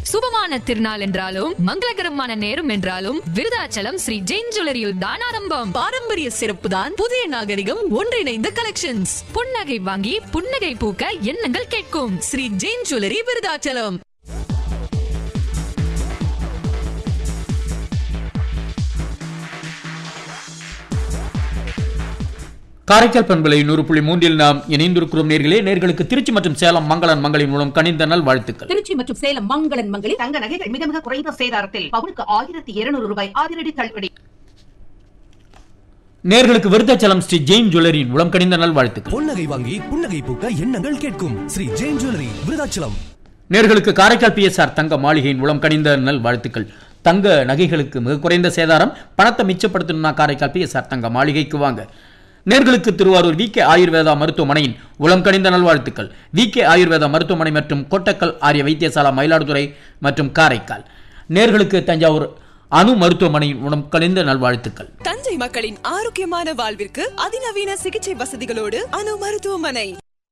சுபமான திருநாள் என்றாலும் மங்களகரமான நேரம் என்றாலும் விருதாச்சலம் ஸ்ரீ ஜெயின் ஜுவல்லரியில் தான் ஆரம்பம் பாரம்பரிய சிறப்பு தான் புதிய நாகரிகம் ஒன்றிணைந்த கலெக்ஷன்ஸ் புன்னகை வாங்கி புன்னகை பூக்க எண்ணங்கள் கேட்கும் ஸ்ரீ ஜெயின் ஜுவல்லரி விருதாச்சலம் காரைக்கால் பண்பலை நூறு புள்ளி மூன்றில் நாம் இணைந்திருக்கிறோம் நேர்களே நேர்களுக்கு திருச்சி மற்றும் சேலம் மங்களன் மங்களின் மூலம் கனிந்த நல் வாழ்த்துக்கள் திருச்சி மற்றும் சேலம் மங்களன் மங்களில் தங்க நகைகள் மிக மிக குறைந்த சேதாரத்தில் பவுனுக்கு ஆயிரத்தி இருநூறு ரூபாய் அதிரடி தள்ளுபடி நேர்களுக்கு விருத்தாச்சலம் ஸ்ரீ ஜெயின் ஜுவல்லரியின் மூலம் கனிந்த நல் வாழ்த்துக்கள் பொன்னகை வாங்கி புன்னகை பூக்க எண்ணங்கள் கேட்கும் ஸ்ரீ ஜெயின் ஜுவல்லரி விருதாச்சலம் நேர்களுக்கு காரைக்கால் பிஎஸ்ஆர் தங்க மாளிகையின் மூலம் கனிந்த நல் வாழ்த்துக்கள் தங்க நகைகளுக்கு மிக குறைந்த சேதாரம் பணத்தை மிச்சப்படுத்தணும்னா காரைக்கால் பிஎஸ்ஆர் தங்க மாளிகைக்கு வாங்க நேர்களுக்கு திருவாரூர் வி கே ஆயுர்வேதா மருத்துவமனையின் உளம் கனிந்த நல்வாழ்த்துக்கள் வி கே ஆயுர்வேதா மருத்துவமனை மற்றும் கொட்டக்கல் ஆரிய வைத்தியசாலா மயிலாடுதுறை மற்றும் காரைக்கால் நேர்களுக்கு தஞ்சாவூர் அணு மருத்துவமனையின் உளம் கனிந்த நல்வாழ்த்துக்கள் தஞ்சை மக்களின் ஆரோக்கியமான வாழ்விற்கு அதிநவீன சிகிச்சை வசதிகளோடு அணு மருத்துவமனை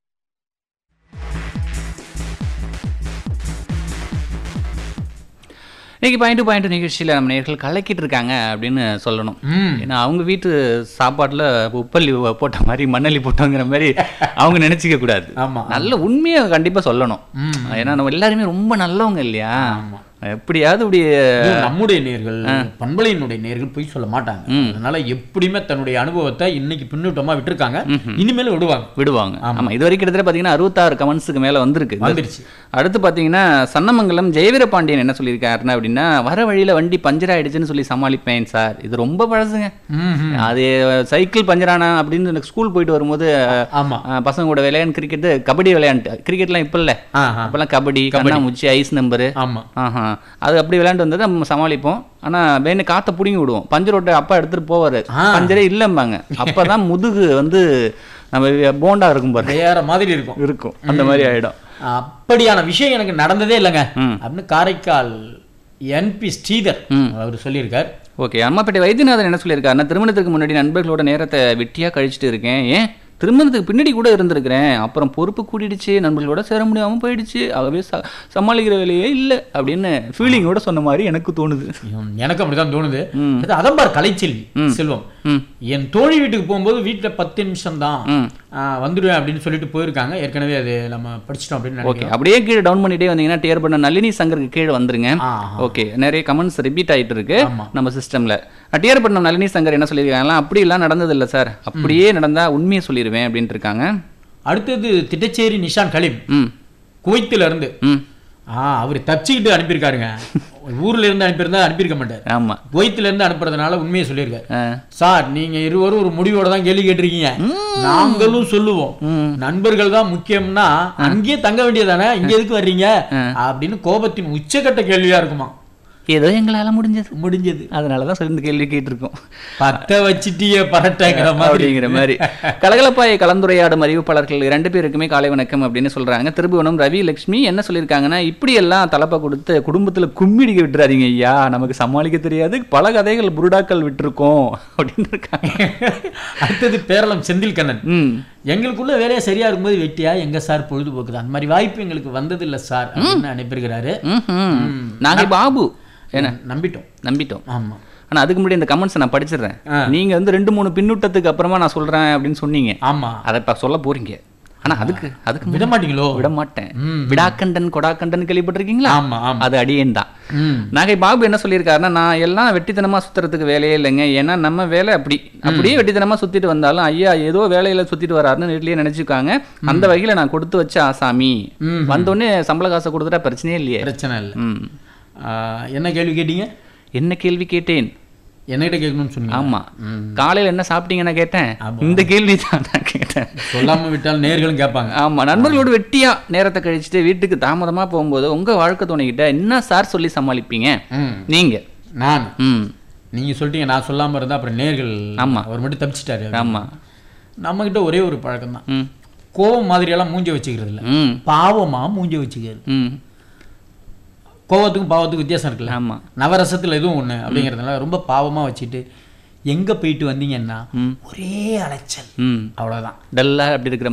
இன்னைக்கு பாயிண்ட் டு பாயிண்ட் நிகழ்ச்சியில் நம்ம நேர்கள் கலக்கிட்டு இருக்காங்க அப்படின்னு சொல்லணும் ஏன்னா அவங்க வீட்டு சாப்பாட்டில் உப்பள்ளி போட்ட மாதிரி மண்ணள்ளி போட்டோங்கிற மாதிரி அவங்க நினைச்சிக்க கூடாது ஆமா. நல்ல உண்மையை கண்டிப்பாக சொல்லணும் ஏன்னா நம்ம எல்லாருமே ரொம்ப நல்லவங்க இல்லையா எப்படியாவது இப்படி இதுவும் நம்முடைய நேர்கள் பண்பலையினுடைய நேர்கள் போய் சொல்ல மாட்டாங்க அதனால எப்படியுமே தன்னுடைய அனுபவத்தை இன்னைக்கு பின்னூட்டமா விட்டுருக்காங்க இனிமேலும் விடுவாங்க விடுவாங்க ஆமா இது வரைக்கும் கிட்டத்தட்ட பார்த்தீங்கன்னா அறுபத்தாறு கமெண்ட்ஸுக்கு மேல வந்திருக்கு வந்துருச்சு. அடுத்து பார்த்தீங்கன்னா சன்னமங்கலம் ஜெயவீர பாண்டியன் என்ன சொல்லியிருக்காருன்னா அப்படின்னா வர வழியில வண்டி பஞ்சர் ஆயிடுச்சுன்னு சொல்லி சமாளிப்பேன் சார் இது ரொம்ப பழசுங்க அது சைக்கிள் பஞ்சரானா அப்படின்னு எனக்கு ஸ்கூல் போயிட்டு வரும்போது ஆமா. அஹ், பசங்க கூட விளையாண்டு கிரிக்கெட் கபடி விளையாண்டு கிரிக்கெட்லாம் இப்போ இல்லை ஆஹா. அப்போல்லாம் கபடி கண்ணாமூச்சி ஐஸ் நம்பரு ஆமா ஆஹா அது அப்படி விளையாண்டு வந்ததை நம்ம சமாளிப்போம் ஆனா வேணும் காத்த புடிங்கி விடுவோம் பஞ்சர் ஓட்டை அப்பா எடுத்துட்டு போவாரு ஆ. பஞ்சரே இல்லம்பாங்க அப்பதான் முதுகு வந்து நம்ம போண்டா இருக்கும் பாரு வேற மாதிரி இருக்கும் இருக்கும் அந்த மாதிரி ஆயிடும் அப்படியான விஷயம் எனக்கு நடந்ததே இல்லைங்க ம். அப்படின்னு காரைக்கால் என்பி ஸ்ரீதர் அவர் சொல்லியிருக்கார் ஓகே அம்மாப்பேட்டை வைத்தியநாதன் என்ன சொல்லியிருக்காருன்னா திருமணத்துக்கு முன்னாடி நண்பர்களோட நேரத்தை வெட்டியா கழிச்சிட்டு இருக்கேன் ஏன் திருமணத்துக்கு பின்னாடி கூட இருந்திருக்கிறேன் அப்புறம் பொறுப்பு கூட்டிடுச்சு நண்பர்களோட சேர முடியாம போயிடுச்சு ஆகவே ச சமாளிக்கிற வேலையே இல்லை அப்படின்னு ஃபீலிங்கோட சொன்ன மாதிரி எனக்கு தோணுது உம், எனக்கு அப்படிதான் தோணுது ம். அது அதம்பார் கலைச்செல்வி செல்வம் ம் என் தோழி வீட்டுக்கு போகும்போது வீட்டுல பத்து நிமிஷம் தான் ம். வந்துடுவேன் அப்படின்னு சொல்லிட்டு போயிருக்காங்க ஏற்கனவே அது நம்ம படிச்சிட்டோம் அப்படின்னு ஓகே நினைக்கிறேன் அப்படியே கீழே டவுன் பண்ணிட்டே வந்தீங்கன்னா டியர் பண்ண நளினி சங்கருக்கு கீழே வந்துருங்க ஆஹா. ஓகே நிறைய கமெண்ட்ஸ் ரிப்பீட் ஆயிட்டு இருக்கு ஆமா. நம்ம சிஸ்டம்ல டியர் பண்ண நளினி சங்கர் என்ன சொல்லியிருக்காங்களா அப்படிலாம் நடந்தது இல்ல சார் அப்படியே நடந்தா உண்மையை சொல்லிடுவேன் அப்படின்ட்டு இருக்காங்க அடுத்தது திட்டச்சேரி நிஷான் கலீம் ம் குவைத்துல இருந்து ம் ஆ அவர் தப்பிச்சுக்கிட்டு அனுப்பியிருக்காருங்க ஊர்ல இருந்து அனுப்பியிருந்தா அனுப்பியிருக்க மாட்டார் ஆமா குவைத்துல இருந்து அனுப்புறதுனால உண்மையை சொல்லியிருக்காரு ஆ. சார் நீங்க இருவரும் ஒரு முடிவோட தான் கேள்வி கேட்டிருக்கீங்க நாங்களும் சொல்லுவோம் நண்பர்கள் தான் முக்கியம்னா அங்கேயே தங்க வேண்டியதானே இங்க எதுக்கு வர்றீங்க அப்படின்னு கோபத்தின் உச்சக்கட்ட கேள்வியா இருக்குமா ஏதோ எங்களால முடிஞ்சது முடிஞ்சது அதனாலதான் சொல்லி இந்த கேள்வி கேட்டிருக்கோம் பத்த வச்சிட்டிய பரட்டங்கிற மாதிரி அப்படிங்கிற மாதிரி கலகலப்பாயை கலந்துரையாடும் அறிவிப்பாளர்கள் இரண்டு பேருக்குமே காலை வணக்கம் அப்படின்னு சொல்றாங்க திருபுவனம் ரவி லட்சுமி என்ன சொல்லியிருக்காங்கன்னா இப்படி எல்லாம் தலைப்பை கொடுத்து குடும்பத்துல கும்மிடிக்க விட்டுறாதீங்க ஐயா நமக்கு சமாளிக்க தெரியாது பல கதைகள் புருடாக்கள் விட்டுருக்கோம் அப்படின்னு இருக்காங்க அடுத்தது பேரளம் செந்தில் கண்ணன் ம் எங்களுக்குள்ள வேலையா சரியா இருக்கும்போது வெட்டியா எங்க சார் பொழுதுபோக்குது அந்த மாதிரி வாய்ப்பு எங்களுக்கு வந்தது இல்ல சார் அப்படின்னு அனுப்பியிருக்கிறாரு ம்ஹும். நாகை பாபு என்ன நம்பிட்டோம் நம்பிட்டோம் ஆமா ஆனா அதுக்கு முன்னாடி இந்த கமெண்ட்ஸ் நான் படிச்சிடுறேன் ஆ. நீங்க வந்து ரெண்டு மூணு பின்னூட்டத்துக்கு அப்புறமா நான் சொல்றேன் அப்படின்னு சொன்னீங்க ஆமா அதை இப்ப சொல்ல போறீங்க ஆனா அதுக்கு அதுக்கு விட மாட்டீங்களோ விட மாட்டேன் ம். விடாக்கண்டன் கொடாக்கண்டன் கேள்விப்பட்டிருக்கீங்களா ஆமா ஆமா அது அடியேன் தான் ம். நாகை பாபு என்ன சொல்லியிருக்காருன்னா நான் எல்லாம் வெட்டித்தனமா சுத்துறதுக்கு வேலையே இல்லைங்க ஏன்னா நம்ம வேலை அப்படி அப்படியே வெட்டித்தனமா சுத்திட்டு வந்தாலும் ஐயா ஏதோ வேலையில சுத்திட்டு வராருன்னு வீட்லயே நினைச்சுக்காங்க அந்த வகையில நான் கொடுத்து வச்ச ஆசாமி ம். வந்தோடனே சம்பள காசை கொடுத்துட்டா பிரச்சனையே இல்லையே பிரச்சனை இல்லை ம் ஆஹ், என்ன கேள்வி கேட்டீங்க என்ன கேள்வி கேட்டேன் என்கிட்ட கேட்கணும்னு சொன்னீங்க ஆமா ம். காலையில என்ன சாப்பிட்டீங்கன்னு கேட்டேன் ஆமா. இந்த கேள்வி தான் நான் கேட்டேன் சொல்லாம விட்டால் நேர்களும் கேட்பாங்க ஆமா நண்பர்களோடு வெட்டியா நேரத்தை கழிச்சுட்டு வீட்டுக்கு தாமதமா போகும்போது உங்க வாழ்க்கை துணைகிட்ட என்ன சார் சொல்லி சமாளிப்பீங்க ம். நீங்க நான் ம் நீங்க சொல்லிட்டீங்க நான் சொல்லாம இருந்தா அப்புறம் நேர்கள் ஆமா. அவர் மட்டும் தப்பிச்சிட்டாரு ஆமா நம்ம கிட்ட ஒரே ஒரு பழக்கம் தான் ம் கோவம் மாதிரியெல்லாம் மூஞ்ச வச்சுக்கிறது இல்ல ம் பாவமா மூஞ்ச வச்சுக்கிறது ம் கோவத்துக்கும் பாவத்துக்கும் வித்தியாசம் இருக்குல்ல ஆமா நவரசத்துல எதுவும் ஒண்ணு அப்படிங்கிறதுனால ரொம்ப பாவமா வச்சுட்டு எங்க போயிட்டு வந்தீங்கன்னா ம். ஒரே அலைச்சல் ம் அவ்வளவுதான் டல்லா அப்படி இருக்கிற